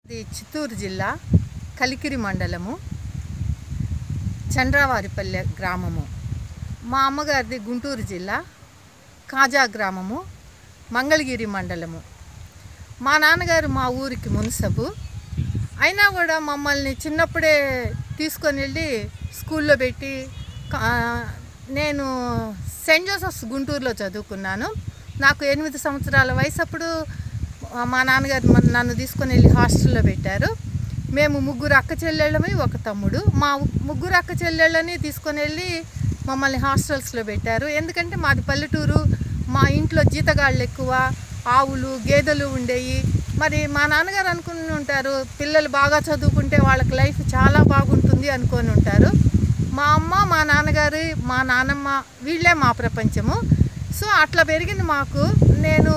ఇది చిత్తూరు జిల్లా కలికిరి మండలము చండ్రావారిపల్లె గ్రామము మా అమ్మగారిది గుంటూరు జిల్లా కాజా గ్రామము మంగళగిరి మండలము మా నాన్నగారు మా ఊరికి మున్సబు అయినా కూడా మమ్మల్ని చిన్నప్పుడే తీసుకొని వెళ్ళి స్కూల్లో పెట్టి కా- నేను సెయింట్ జోసెఫ్స్ గుంటూరులో చదువుకున్నాను నాకు ఎనిమిది సంవత్సరాల వయసు అప్పుడు మా నాన్నగారు మన- నన్ను తీసుకొని వెళ్ళి హాస్టల్లో పెట్టారు మేము ముగ్గురు అక్క చెల్లెళ్ళమి ఒక తమ్ముడు మా ముగ్గురు అక్క చెల్లెళ్ళని తీసుకొని వెళ్ళి మమ్మల్ని హాస్టల్స్లో పెట్టారు ఎందుకంటే మాది పల్లెటూరు మా ఇంట్లో జీతగాళ్ళు ఎక్కువ ఆవులు గేదెలు ఉండేవి మరి మా నాన్నగారు అనుకుని ఉంటారు పిల్లలు బాగా చదువుకుంటే వాళ్ళకి లైఫ్ చాలా బాగుంటుంది అనుకొని ఉంటారు మా అమ్మ మా నాన్నగారు మా నాన్నమ్మ వీళ్ళే మా ప్రపంచము సో అట్లా పెరిగింది మాకు నేను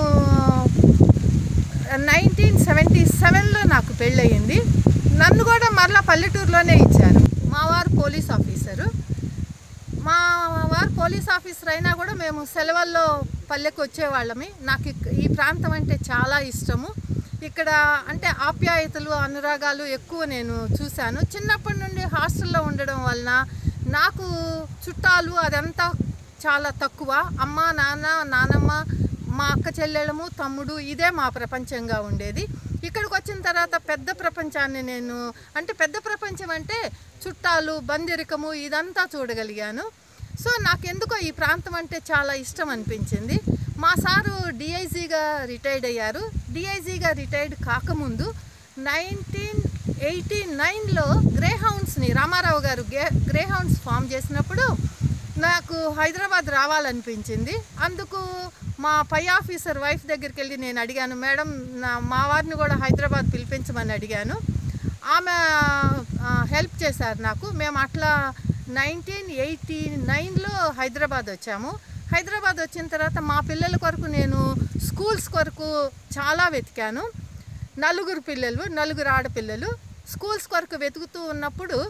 నైన్టీన్ సెవెంటీ సెవెన్లో నాకు పెళ్ళయింది నన్ను కూడా మరలా పల్లెటూరులోనే ఇచ్చారు మా వారు పోలీస్ ఆఫీసరు మా వారు పోలీస్ ఆఫీసర్ అయినా కూడా మేము సెలవుల్లో పల్లెకు వచ్చేవాళ్ళమి నాకు ఇక్- ఈ ప్రాంతం అంటే చాలా ఇష్టము ఇక్కడ అంటే ఆప్యాయతలు అనురాగాలు ఎక్కువ నేను చూశాను చిన్నప్పటి నుండి హాస్టల్లో ఉండడం వలన నాకు చుట్టాలు అదంతా చాలా తక్కువ అమ్మ నాన్న నానమ్మ మా అక్క చెల్లెళ్ళము తమ్ముడు ఇదే మా ప్రపంచంగా ఉండేది ఇక్కడికి వచ్చిన తర్వాత పెద్ద ప్రపంచాన్ని నేను అంటే పెద్ద ప్రపంచం అంటే చుట్టాలు బందిరికము ఇదంతా చూడగలిగాను సో నాకెందుకో ఈ ప్రాంతం అంటే చాలా ఇష్టం అనిపించింది మా సారు డిఐజీగా రిటైర్డ్ అయ్యారు డిఐజీగా రిటైర్డ్ కాకముందు నైన్టీన్ ఎయిటీ నైన్లో గ్రే హౌండ్స్ని రామారావు గారు గే గ్రే హౌండ్స్ ఫామ్ చేసినప్పుడు నాకు హైదరాబాద్ రావాలనిపించింది అందుకు మా పై ఆఫీసర్ వైఫ్ దగ్గరికి వెళ్ళి నేను అడిగాను మేడం నా మా వారిని కూడా హైదరాబాద్ పిలిపించమని అడిగాను ఆమె ఆ, హెల్ప్ చేశారు నాకు మేము అట్లా నైన్టీన్ ఎయిటీ నైన్లో హైదరాబాద్ వచ్చాము హైదరాబాద్ వచ్చిన తర్వాత మా పిల్లల కొరకు నేను స్కూల్స్ కొరకు చాలా వెతికాను నలుగురు పిల్లలు నలుగురు ఆడపిల్లలు స్కూల్స్ కొరకు వెతుకుతూ ఉన్నప్పుడు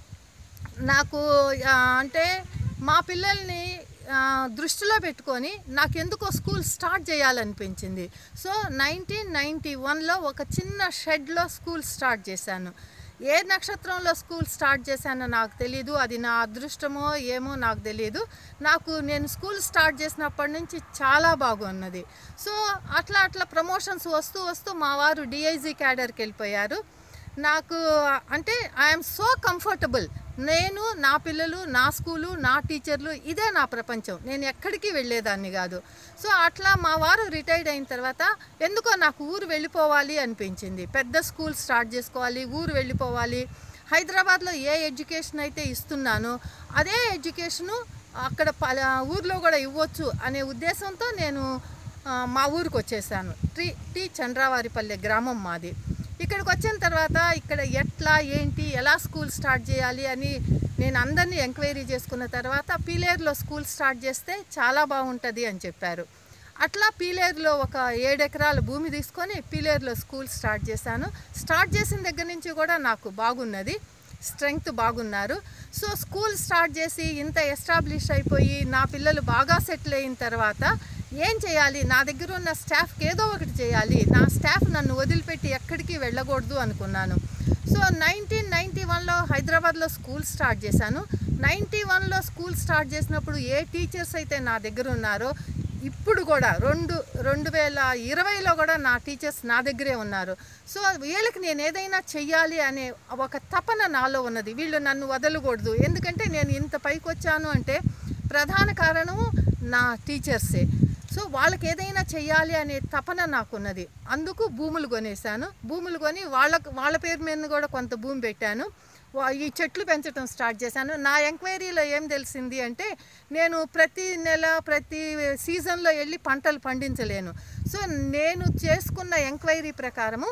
నాకు ఆ, అంటే మా పిల్లల్ని ఆ, దృష్టిలో పెట్టుకొని నాకు ఎందుకో స్కూల్ స్టార్ట్ చేయాలనిపించింది సో నైన్టీన్ నైంటీ వన్లో ఒక చిన్న షెడ్లో స్కూల్ స్టార్ట్ చేశాను ఏ నక్షత్రంలో స్కూల్ స్టార్ట్ చేశానో నాకు తెలియదు అది నా అదృష్టమో ఏమో నాకు తెలియదు నాకు నేను స్కూల్ స్టార్ట్ చేసినప్పటి నుంచి చాలా బాగున్నది సో అట్లా అట్లా ప్రమోషన్స్ వస్తూ వస్తూ మా వారు డిఐజీ క్యాడర్కి వెళ్ళిపోయారు నాకు అంటే ఐఎమ్ సో కంఫర్టబుల్ నేను నా పిల్లలు నా స్కూలు నా టీచర్లు ఇదే నా ప్రపంచం నేను ఎక్కడికి వెళ్ళేదాన్ని కాదు సో అట్లా మా వారు రిటైర్డ్ అయిన తర్వాత ఎందుకో నాకు ఊరు వెళ్ళిపోవాలి అనిపించింది పెద్ద స్కూల్ స్టార్ట్ చేసుకోవాలి ఊరు వెళ్ళిపోవాలి హైదరాబాద్లో ఏ ఎడ్యుకేషన్ అయితే ఇస్తున్నానో అదే ఎడ్యుకేషను అక్కడ ప- ఊర్లో కూడా ఇవ్వచ్చు అనే ఉద్దేశంతో నేను ఆ, మా ఊరికి వచ్చేసాను టీ టీ చంద్రావారిపల్లె గ్రామం మాది ఇక్కడికి వచ్చిన తర్వాత ఇక్కడ ఎట్లా ఏంటి ఎలా స్కూల్ స్టార్ట్ చేయాలి అని నేను అందరినీ ఎంక్వైరీ చేసుకున్న తర్వాత పీలేరులో స్కూల్ స్టార్ట్ చేస్తే చాలా బాగుంటుంది అని చెప్పారు అట్లా పీలేరులో ఒక ఏడు ఎకరాల భూమి తీసుకొని పీలేరులో స్కూల్ స్టార్ట్ చేశాను స్టార్ట్ చేసిన దగ్గర నుంచి కూడా నాకు బాగున్నది స్ట్రెంగ్త్ బాగున్నారు సో స్కూల్ స్టార్ట్ చేసి ఇంత ఎస్టాబ్లిష్ అయిపోయి నా పిల్లలు బాగా సెటిల్ అయిన తర్వాత ఏం చేయాలి నా దగ్గర ఉన్న స్టాఫ్కి ఏదో ఒకటి చేయాలి నా స్టాఫ్ నన్ను వదిలిపెట్టి ఎక్కడికి వెళ్ళకూడదు అనుకున్నాను సో నైన్టీన్ నైంటీ వన్లో హైదరాబాద్లో స్కూల్ స్టార్ట్ చేశాను నైంటీ వన్లో స్కూల్ స్టార్ట్ చేసినప్పుడు ఏ టీచర్స్ అయితే నా దగ్గర ఉన్నారో ఇప్పుడు కూడా రెండు రెండు వేల ఇరవైలో కూడా నా టీచర్స్ నా దగ్గరే ఉన్నారు సో వీళ్ళకి నేను ఏదైనా చెయ్యాలి అనే ఒక తపన నాలో ఉన్నది వీళ్ళు నన్ను వదలకూడదు ఎందుకంటే నేను ఇంత పైకి వచ్చాను అంటే ప్రధాన కారణం నా టీచర్సే సో వాళ్ళకి ఏదైనా చెయ్యాలి అనే తపన నాకున్నది అందుకు భూములు కొనేసాను భూములు కొని వాళ్ళకు వాళ్ళ పేరు మీద కూడా కొంత భూమి పెట్టాను వా- ఈ చెట్లు పెంచడం స్టార్ట్ చేశాను నా ఎంక్వైరీలో ఏం తెలిసింది అంటే నేను ప్రతి నెల ప్రతి సీజన్లో వెళ్ళి పంటలు పండించలేను సో నేను చేసుకున్న ఎంక్వైరీ ప్రకారము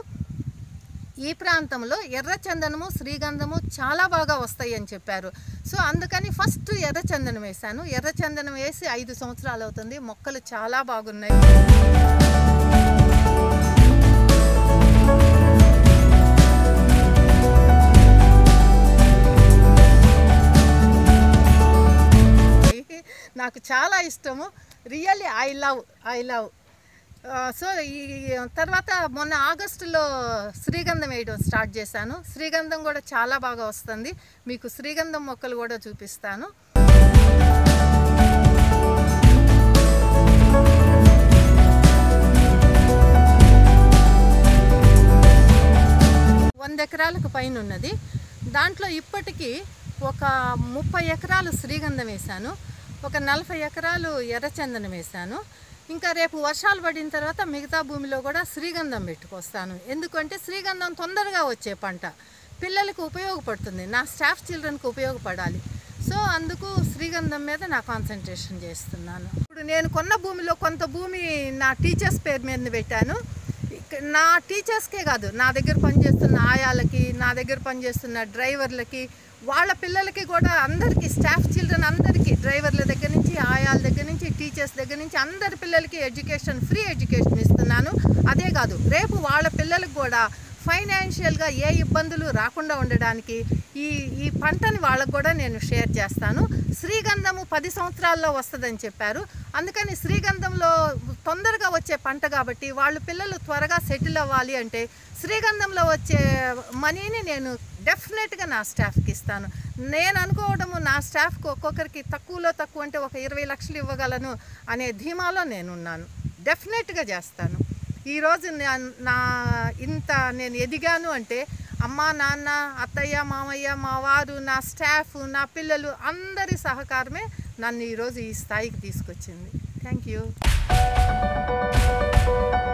ఈ ప్రాంతంలో ఎర్రచందనము శ్రీగంధము చాలా బాగా వస్తాయి అని చెప్పారు సో అందుకని ఫస్ట్ ఎర్రచందనం వేశాను ఎర్రచందనం వేసి ఐదు సంవత్సరాలు అవుతుంది మొక్కలు చాలా బాగున్నాయి నాకు చాలా ఇష్టము really I love I love ఆ, సో ఈ తర్వాత మొన్న ఆగస్టులో శ్రీగంధం వేయడం స్టార్ట్ చేశాను శ్రీగంధం కూడా చాలా బాగా వస్తుంది మీకు శ్రీగంధం మొక్కలు కూడా చూపిస్తాను వంద ఎకరాలకు పైన ఉన్నది దాంట్లో ఇప్పటికీ ఒక ముప్పై ఎకరాలు శ్రీగంధం వేశాను ఒక నలభై ఎకరాలు ఎర్రచందనం వేశాను ఇంకా రేపు వర్షాలు పడిన తర్వాత మిగతా భూమిలో కూడా శ్రీగంధం పెట్టుకొస్తాను ఎందుకంటే శ్రీగంధం తొందరగా వచ్చే పంట పిల్లలకు ఉపయోగపడుతుంది నా స్టాఫ్ చిల్డ్రన్కి ఉపయోగపడాలి సో అందుకు శ్రీగంధం మీద నా కాన్సన్ట్రేషన్ చేస్తున్నాను ఇప్పుడు నేను కొన్న భూమిలో కొంత భూమి నా టీచర్స్ పేరు మీద పెట్టాను ఇక నా టీచర్స్కే కాదు నా దగ్గర పనిచేస్తున్న ఆయాలకి నా దగ్గర పనిచేస్తున్న డ్రైవర్లకి వాళ్ళ పిల్లలకి కూడా అందరికీ స్టాఫ్ చిల్డ్రన్ అందరికీ డ్రైవర్ల దగ్గర నుంచి ఆయాల దగ్గర నుంచి టీచర్స్ దగ్గర నుంచి అందరి పిల్లలకి ఎడ్యుకేషన్ ఫ్రీ ఎడ్యుకేషన్ ఇస్తున్నాను అదే కాదు రేపు వాళ్ళ పిల్లలకు కూడా ఫైనాన్షియల్గా ఏ ఇబ్బందులు రాకుండా ఉండడానికి ఈ ఈ పంటని వాళ్ళకు కూడా నేను షేర్ చేస్తాను శ్రీగంధము పది సంవత్సరాల్లో వస్తుందని చెప్పారు అందుకని శ్రీగంధంలో తొందరగా వచ్చే పంట కాబట్టి వాళ్ళ పిల్లలు త్వరగా సెటిల్ అవ్వాలి అంటే శ్రీగంధంలో వచ్చే మనీని నేను డెఫినెట్గా నా స్టాఫ్కి ఇస్తాను నేను అనుకోవడము నా స్టాఫ్కి ఒక్కొక్కరికి తక్కువలో తక్కువ అంటే ఒక ఇరవై లక్షలు ఇవ్వగలను అనే ధీమాలో నేనున్నాను డెఫినెట్గా చేస్తాను ఈరోజు నా- నా ఇంత నేను ఎదిగాను అంటే అమ్మ నాన్న అత్తయ్య మామయ్య మా వారు నా స్టాఫ్ నా పిల్లలు అందరి సహకారమే నన్ను ఈరోజు ఈ స్థాయికి తీసుకొచ్చింది థ్యాంక్ యూ